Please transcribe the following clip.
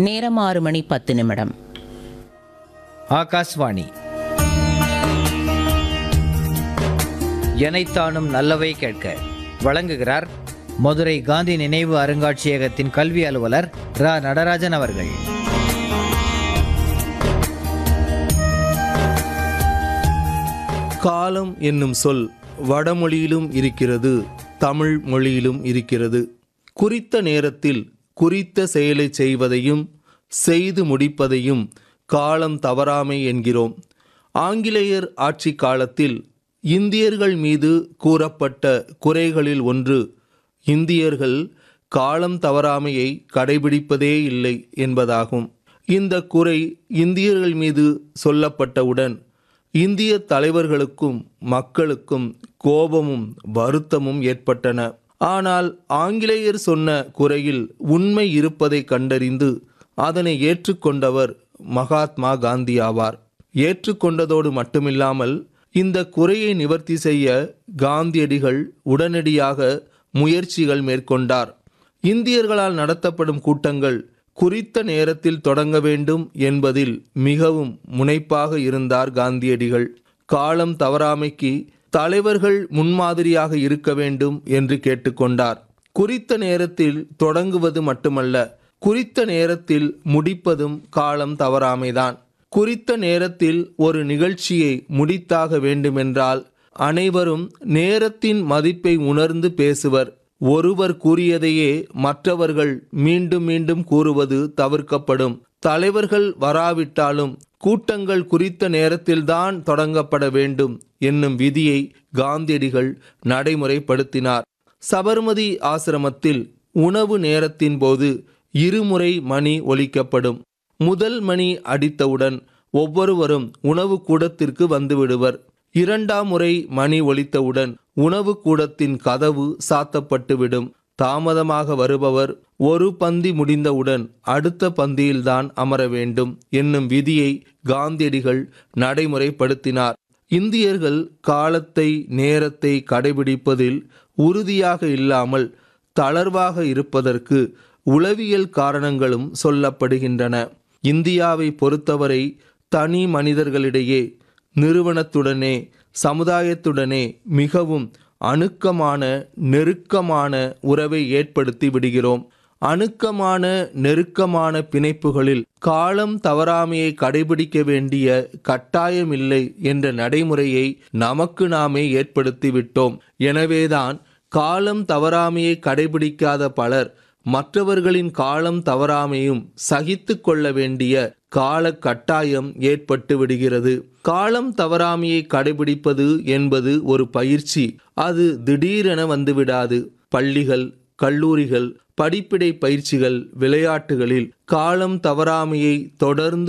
நேரம் ஆறு மணி பத்து நிமிடம் ஆகாஷ்வாணி எனைத்தானும் நல்லவை கேட்க வழங்குகிறார் மதுரை காந்தி நினைவு அருங்காட்சியகத்தின் கல்வி அலுவலர் ரா நடராஜன் அவர்கள் காலம் என்னும் சொல் வடமொழியிலும் இருக்கிறது தமிழ் மொழியிலும் இருக்கிறது குறித்த நேரத்தில் குறித்த செயலை செய்வதையும் செய்து முடிப்பதையும் காலம் தவறாமை என்கிறோம் ஆங்கிலேயர் ஆட்சி காலத்தில் இந்தியர்கள் மீது கூறப்பட்ட குறைகளில் ஒன்று இந்தியர்கள் காலம் தவறாமையை கடைபிடிப்பதே இல்லை என்பதாகும் இந்த குறை இந்தியர்கள் மீது சொல்லப்பட்டவுடன் இந்திய தலைவர்களுக்கும் மக்களுக்கும் கோபமும் வருத்தமும் ஏற்பட்டன ஆனால் ஆங்கிலேயர் சொன்ன குறையில் உண்மை இருப்பதை கண்டறிந்து அதனை ஏற்றுக்கொண்டவர் மகாத்மா காந்தி ஆவார் ஏற்றுக்கொண்டதோடு மட்டுமில்லாமல் இந்த குறையை நிவர்த்தி செய்ய காந்தியடிகள் உடனடியாக முயற்சிகள் மேற்கொண்டார் இந்தியர்களால் நடத்தப்படும் கூட்டங்கள் குறித்த நேரத்தில் தொடங்க வேண்டும் என்பதில் மிகவும் முனைப்பாக இருந்தார் காந்தியடிகள் காலம் தவறாமைக்கு தலைவர்கள் முன்மாதிரியாக இருக்க வேண்டும் என்று கேட்டுக்கொண்டார் குறித்த நேரத்தில் தொடங்குவது மட்டுமல்ல குறித்த நேரத்தில் முடிப்பதும் காலம் தவறாமைதான் குறித்த நேரத்தில் ஒரு நிகழ்ச்சியை முடித்தாக வேண்டுமென்றால் அனைவரும் நேரத்தின் மதிப்பை உணர்ந்து பேசுவர் ஒருவர் கூறியதையே மற்றவர்கள் மீண்டும் மீண்டும் கூறுவது தவிர்க்கப்படும் தலைவர்கள் வராவிட்டாலும் கூட்டங்கள் குறித்த நேரத்தில்தான் தொடங்கப்பட வேண்டும் என்னும் விதியை காந்தியடிகள் நடைமுறைப்படுத்தினார் சபர்மதி ஆசிரமத்தில் உணவு நேரத்தின் போது இருமுறை மணி ஒலிக்கப்படும் முதல் மணி அடித்தவுடன் ஒவ்வொருவரும் உணவு கூடத்திற்கு வந்துவிடுவர் இரண்டாம் முறை மணி ஒலித்தவுடன் உணவு கூடத்தின் கதவு சாத்தப்பட்டுவிடும் தாமதமாக வருபவர் ஒரு பந்தி முடிந்தவுடன் அடுத்த பந்தியில்தான் அமர வேண்டும் என்னும் விதியை காந்தியடிகள் நடைமுறைப்படுத்தினார் இந்தியர்கள் காலத்தை நேரத்தை கடைபிடிப்பதில் உறுதியாக இல்லாமல் தளர்வாக இருப்பதற்கு உளவியல் காரணங்களும் சொல்லப்படுகின்றன இந்தியாவை பொறுத்தவரை தனி மனிதர்களிடையே நிறுவனத்துடனே சமுதாயத்துடனே மிகவும் அணுக்கமான நெருக்கமான உறவை ஏற்படுத்தி விடுகிறோம் அணுக்கமான நெருக்கமான பிணைப்புகளில் காலம் தவறாமையை கடைபிடிக்க வேண்டிய கட்டாயமில்லை என்ற நடைமுறையை நமக்கு நாமே ஏற்படுத்தி விட்டோம் எனவேதான் காலம் தவறாமையை கடைபிடிக்காத பலர் மற்றவர்களின் காலம் தவறாமையும் சகித்து கொள்ள வேண்டிய கால கட்டாயம் ஏற்பட்டு விடுகிறது காலம் தவறாமையை கடைபிடிப்பது என்பது ஒரு பயிற்சி அது திடீரென வந்துவிடாது பள்ளிகள் கல்லூரிகள் படிப்பிடை பயிற்சிகள் விளையாட்டுகளில் காலம் தவறாமையை தொடர்ந்து